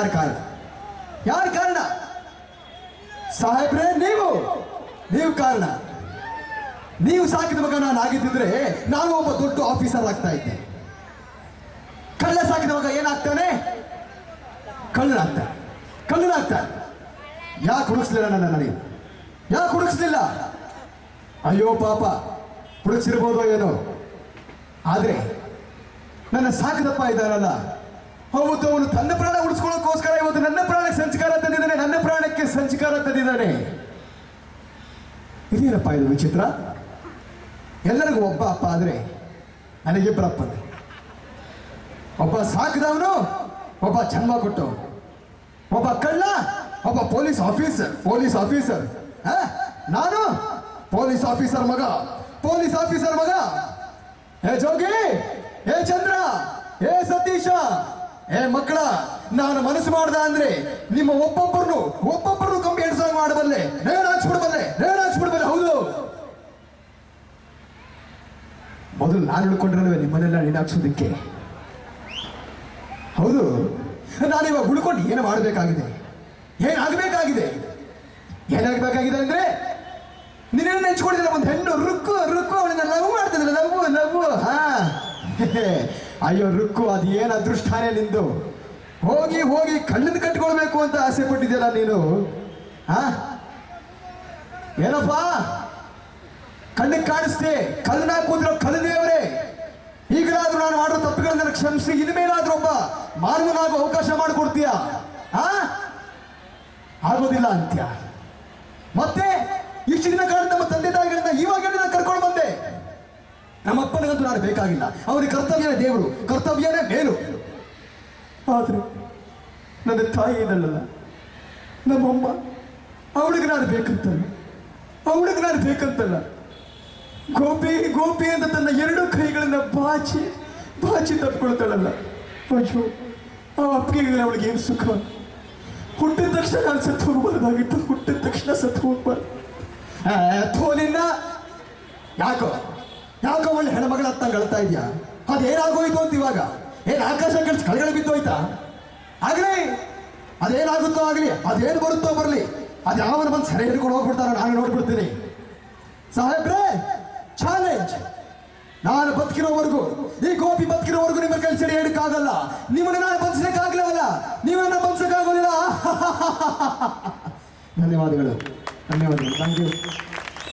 ಯಾರ ಕಾರಣ ಯಾರ ಕಾರಣ ಸಾಹೇಬ್ರೆ ನೀವು ನೀವು ಕಾರಣ ನೀವು ಸಾಕಿದ ಮಗ ನಾನು ಆಗಿದ್ದಿದ್ರೆ ನಾನು ಒಬ್ಬ ದೊಡ್ಡ ಆಫೀಸರ್ ಆಗ್ತಾ ಇದ್ದೆ ಕಳ್ಳ ಸಾಕಿದ ಮಗ ಏನಾಗ್ತಾನೆ ಕಳ್ಳನಾಗ್ತಾನೆ ಕಳ್ಳನಾಗ್ತಾನೆ ಯಾಕೆ ಹುಡುಕ್ಸ್ಲಿಲ್ಲ ನನ್ನ ನನಗೆ ಯಾಕೆ ಹುಡುಕ್ಸ್ಲಿಲ್ಲ ಅಯ್ಯೋ ಪಾಪ ಹುಡುಕ್ಸಿರ್ಬೋದೋ ಏನೋ ಆದ್ರೆ ನನ್ನ ಸಾಕದಪ್ಪ ಇದ್ದಾರಲ್ಲ ಹೌದು ಅವನು ತನ್ನ ಪ್ರಾಣ ಉಳಿಸ್ಕೊಳ್ಳೋಕ್ಕೋಸ್ಕರ ಇವತ್ತು ನನ್ನ ಪ್ರಾಣಕ್ಕೆ ಸಂಸ್ಕಾರ ತಂದಿದ್ದಾನೆ ನನ್ನ ಪ್ರಾಣಕ್ಕೆ ಸಂಸ್ಕಾರ ತಂದಿದ್ದಾನೆ ಇದೇನಪ್ಪ ಇದು ವಿಚಿತ್ರ ಎಲ್ಲರಿಗೂ ಒಬ್ಬ ಅಪ್ಪ ಆದ್ರೆ ನನಗಿಬ್ಬರಪ್ಪನೇ ಒಬ್ಬ ಸಾಕಿದವನು ಒಬ್ಬ ಜನ್ಮ ಕೊಟ್ಟವನು ಒಬ್ಬ ಕಳ್ಳ ಒಬ್ಬ ಪೊಲೀಸ್ ಆಫೀಸರ್ ಪೊಲೀಸ್ ಆಫೀಸರ್ ಆ? ನಾನು ಪೊಲೀಸ್ ಆಫೀಸರ್ ಮಗ ಪೊಲೀಸ್ ಆಫೀಸರ್ ಮಗ ಹೇ ಜೋಗಿ ಹೇ ಚಂದ್ರ ಹೇ ಸತೀಶ ಹೇ ಮಕ್ಕಳ ನಾನು ಮನಸ್ಸು ಮಾಡ್ದ ಅಂದ್ರೆ ನಿಮ್ಮ ಒಬ್ಬೊಬ್ಬರನ್ನು ಒಬ್ಬೊಬ್ಬರನ್ನು ಕಂಬಿ ಎಡ್ಸಾಗ ಮಾಡಬಲ್ಲೆ ನೇಣ ಹಾಕ್ಸ್ಬಿಡ್ಬಲ್ಲೆ ನೇಣ ಹಾಕ್ಸ್ಬಿಡ್ಬಲ್ಲೆ ಹೌದು ಮೊದಲು ನಾನು ಹಿಡ್ಕೊಂಡ್ರೆ ನಿಮ್ಮನ್ನೆಲ್ಲ ನೀನಾಕ್ಸೋದಕ್ಕೆ ಹೌದು ನಾನು ಇವಾಗ ಉಳ್ಕೊಂಡು ಏನು ಮಾಡಬೇಕಾಗಿದೆ ಏನಾಗಬೇಕಾಗಿದೆ ಏನಾಗಬೇಕಾಗಿದೆ ಅಂದ್ರೆ ನಿನ್ನ ನೆಚ್ಕೊಂಡಿದ್ರೆ ಒಂದು ಹೆಣ್ಣು ರುಕ್ಕು ರುಕ್ಕು ಅವಳನ್ನ ಲವ್ ಮಾಡ್ತಿದ್ರೆ ಲವ್ ಲವ್ ಹಾ ಅಯ್ಯೋ ರುಕ್ಕು ಅದು ಏನು ಅದೃಷ್ಟಾನೇ ನಿಂದು ಹೋಗಿ ಹೋಗಿ ಕಳ್ಳನ ಕಟ್ಕೊಳ್ಬೇಕು ಅಂತ ಆಸೆ ಪಟ್ಟಿದ್ಯಲ್ಲ ನೀನು ಹಾ ಏನಪ್ಪಾ ಕಣ್ಣಿಗೆ ಕಾಣಿಸ್ತೆ ಕಲ್ಲನ ಕೂತಿರೋ ಕಲ್ಲದೇವರೇ ಈಗಲಾದ್ರೂ ನಾನು ಮಾಡೋ ತಪ್ಪುಗಳನ್ನ ಕ್ಷಮಿಸಿ ಇನ್ಮೇಲಾದ್ರೂ ಒಬ್ಬ ಮಾನವನಾಗೋ ಅವಕಾಶ ಮಾಡಿಕೊಡ್ತೀಯ ಆ ಆಗೋದಿಲ್ಲ ಅಂತ್ಯ ಮತ್ತೆ ಇಷ್ಟು ದಿನ ಕಾಲ ನಮ್ಮ ತಂದೆ ತಾಯಿಗಳನ್ನ ಇವಾಗ ನಾನು ಕರ್ಕೊಂಡು ಬಂದೆ ನಮ್ಮ ಅಪ್ಪನಿಗಂತೂ ನಾನು ಬೇಕಾಗಿಲ್ಲ ಅವನಿಗೆ ಕರ್ತವ್ಯನೇ ದೇವರು ಕರ್ತವ್ಯನೇ ಮೇಲು ಆದ್ರೆ ನನ್ನ ತಾಯಿ ಇದಲ್ಲಲ್ಲ ನಮ್ಮಮ್ಮ ಅವಳಿಗೆ ನಾನು ಬೇಕಂತಲ್ಲ ಅವಳಿಗೆ ನಾನು ಬೇಕಂತಲ್ಲ ಗೋಪಿ ಗೋಪಿ ಅಂತ ತನ್ನ ಎರಡು ಕೈಗಳನ್ನ ಬಾಚಿ ಬಾಚಿ ತಪ್ಕೊಳ್ತಾಳಲ್ಲ ಅಯ್ಯೋ ಆ ಅಪ್ಪಿಗೆ ಅವಳಿಗೆ ಏನು ಸುಖ ಹುಟ್ಟಿದ ತಕ್ಷಣ ನಾನು ಸತ್ತು ಹೋಗ್ಬಾರ್ದಾಗಿತ್ತು ಹುಟ್ಟಿದ ತಕ್ಷಣ ಸತ್ತು ಹೋಗ್ಬಾರ್ದು ಥೋ ನಿನ್ನ ಯಾಕೋ ಯಾಕೋ ಒಳ್ಳೆ ಹೆಣ್ಮಗಳ ಹತ್ತ ಅಳ್ತಾ ಇದೆಯಾ ಅದೇನಾಗೋಯ್ತು ಅಂತ ಇವಾಗ ಏನ್ ಆಕಾಶ ಕಳಿಸಿ ಕಳಗಡೆ ಬಿದ್ದೋಯ್ತಾ ಆಗ್ಲಿ ಅದೇನಾಗುತ್ತೋ ಆಗ್ಲಿ ಅದೇನು ಬರುತ್ತೋ ಬರಲಿ ಅದು ಯಾವನ ಬಂದು ಸೆರೆ ಹಿಡ್ಕೊಂಡು ಹೋಗ್ಬಿಡ್ತಾರೋ ನಾನು ನೋಡ್ಬಿಡ್ತೀನಿ ಸಾಹೇಬ್ರೆ ಚಾಲೆಂಜ್ ನಾನು ಬದುಕಿರೋವರೆಗೂ ಈ ಗೋಪಿ ಬದುಕಿರೋವರೆಗೂ ನಿಮ್ಮ ಕೈ ಸರಿ ಹೇಳಕ್ಕಾಗಲ್ಲ ನಿಮ್ಮನ್ನ ನಾನು ಬಂಧಿಸಕ್ಕಾಗಲಿಲ್ಲ ನೀವನ್ನ ಬಂಧಿಸಕ್ಕಾಗೋದಿಲ್ಲ ಧನ್ಯವಾದಗಳು ಧನ್ಯವಾದಗಳು ಥ್ಯಾಂಕ್ ಯು